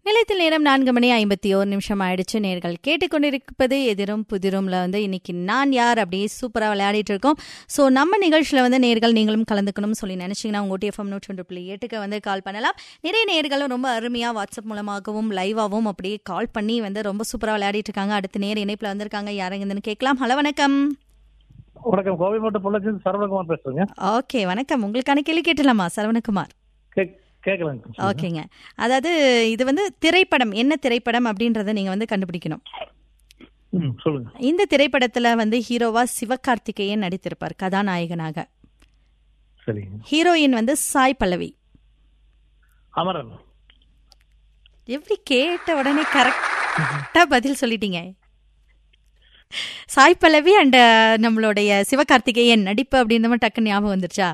நிலையத்தில் நேரம் நான்கு மணி ஐம்பத்தி ஓரு நிமிஷம் ஆயிடுச்சு நேர்கள் கேட்டுக்கொண்டிருப்பது எதிரும் புதிரும்ல வந்து இன்னைக்கு நான் யார் அப்படியே சூப்பராக விளையாடிட்டு இருக்கோம் ஸோ நம்ம நிகழ்ச்சியில் வந்து நேர்கள் நீங்களும் கலந்துக்கணும்னு சொல்லி நினைச்சீங்கன்னா உங்க டிஎஃப்எம் நூற்றி ஒன்று புள்ளி எட்டுக்கு வந்து கால் பண்ணலாம் நிறைய நேர்களும் ரொம்ப அருமையாக வாட்ஸ்அப் மூலமாகவும் லைவாகவும் அப்படியே கால் பண்ணி வந்து ரொம்ப சூப்பராக விளையாடிட்டு இருக்காங்க அடுத்த நேர இணைப்பில் வந்திருக்காங்க யாருங்கன்னு கேட்கலாம் ஹலோ வணக்கம் வணக்கம் கோவை மாவட்டம் பொள்ளாச்சி சரவணகுமார் பேசுறேங்க ஓகே வணக்கம் உங்களுக்கான கேள்வி கேட்டலாமா சரவணகுமார் கேக் கேட்கலாங்க ஓகேங்க அதாவது இது வந்து திரைப்படம் என்ன திரைப்படம் அப்படின்றத நீங்க வந்து கண்டுபிடிக்கணும் ம் சொல்லுங்க இந்த திரைப்படத்துல வந்து ஹீரோவா சிவகார்த்திகேயன் நடித்திருப்பார் கதாநாயகனாக சரிங்க ஹீரோயின் வந்து சாய் பல்லவி அமரன் எப்படி கேட்ட உடனே கரெக்டா பதில் சொல்லிட்டீங்க சாய் பல்லவி அண்ட் நம்மளுடைய சிவகார்த்திகேயன் நடிப்பு அப்படின்ற மாதிரி டக்குன்னு ஞாபகம் வந்துருச்சா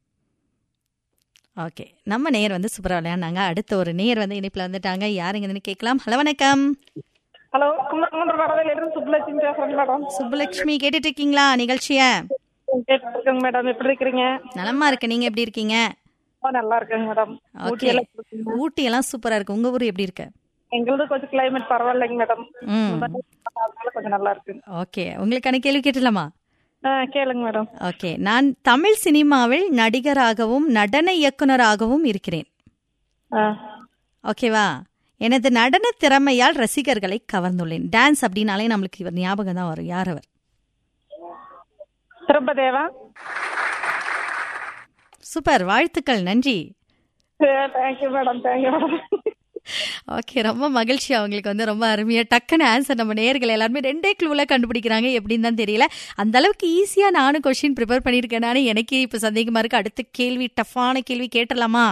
ஓகே நம்ம நேர் வந்து சூப்பரா விளையாண்டாங்க அடுத்த ஒரு நேர் வந்து இணைப்புல வந்துட்டாங்க யாருங்கன்னு கேட்கலாம் ஹலோ வணக்கம் ஹலோ கும்பகோணம் வடவையில இருந்து சுப்புலட்சுமி பேசுறேங்க மேடம் சுப்புலட்சுமி கேட்டுட்டு இருக்கீங்களா நிகழ்ச்சிய கேட்டு இருக்கேங்க மேடம் எப்படி இருக்கிறீங்க நலமா இருக்கு நீங்க எப்படி இருக்கீங்க ரொம்ப நல்லா இருக்கேங்க மேடம் ஓகே ஊட்டியெல்லாம் எப்படி இருக்கீங்க? ஊட்டி எல்லாம் சூப்பரா இருக்கு உங்க ஊர் எப்படி இருக்கு எங்களது கொஞ்சம் கிளைமேட் பரவாயில்லைங்க மேடம் ம் அதனால கொஞ்சம் நல்லா இருக்கு ஓகே உங்களுக்கான கேள்வி கேட்டலாமா ஆ கேளுங்க மேடம் ஓகே நான் தமிழ் சினிமாவில் நடிகராகவும் நடன இயக்குனராகவும் இருக்கிறேன் ஆ ஓகேவா எனது நடன திறமையால் ரசிகர்களை கவர்ந்துள்ளேன் டான்ஸ் அப்படின்னாலே நம்மளுக்கு இவர் ஞாபகம் தான் வரும் யார் அவர் திருப்பதேவா சூப்பர் வாழ்த்துக்கள் நன்றி thank you madam thank you madam okay ரொம்ப மகிழ்ச்சி அவங்களுக்கு வந்து ரொம்ப அருமையா டக்குன்னு ஆன்சர் நம்ம நேர்கள் எல்லாருமே ரெண்டே க்ளூல கண்டுபிடிக்கிறாங்க எப்படின்னு தான் தெரியல அந்த அளவுக்கு ஈஸியா நானும் கொஸ்டின் ப்ரிப்பேர் பண்ணியிருக்கேனானு எனக்கே இப்போ சந்தேகமா இருக்கு அடுத்த கேள்வி டஃப்பான கேள்வி கேட்டலாமா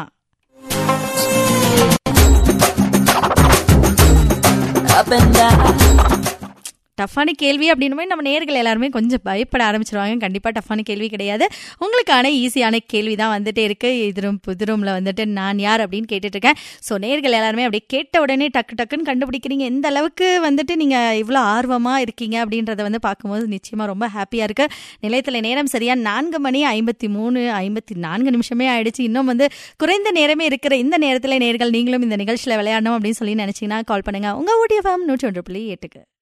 up and down. டஃப்பான கேள்வி அப்படின்னு நம்ம நேர்கள் எல்லாருமே கொஞ்சம் பயப்பட ஆரம்பிச்சிருவாங்க கண்டிப்பா டஃப்பான கேள்வி கிடையாது உங்களுக்கான ஈஸியான கேள்வி தான் வந்துட்டே இருக்கு இதுரும் புதிரும்ல வந்துட்டு நான் யார் அப்படின்னு கேட்டுட்டு இருக்கேன் ஸோ நேர்கள் எல்லாருமே அப்படியே கேட்ட உடனே டக்கு டக்குன்னு கண்டுபிடிக்கிறீங்க எந்த அளவுக்கு வந்துட்டு நீங்க இவ்வளோ ஆர்வமா இருக்கீங்க அப்படின்றத வந்து பார்க்கும்போது நிச்சயமா ரொம்ப ஹாப்பியா இருக்கு நிலையத்தில் நேரம் சரியா நான்கு மணி ஐம்பத்தி மூணு ஐம்பத்தி நான்கு நிமிஷமே ஆயிடுச்சு இன்னும் வந்து குறைந்த நேரமே இருக்கிற இந்த நேரத்தில் நேர்கள் நீங்களும் இந்த நிகழ்ச்சியில் விளையாடணும் அப்படின்னு சொல்லி நினைச்சீங்கன்னா கால் பண்ணுங்க உங்க ஊட்டிய ஃபேம் நூற்றி ஒன்று புள்ளி எட்டுக்கு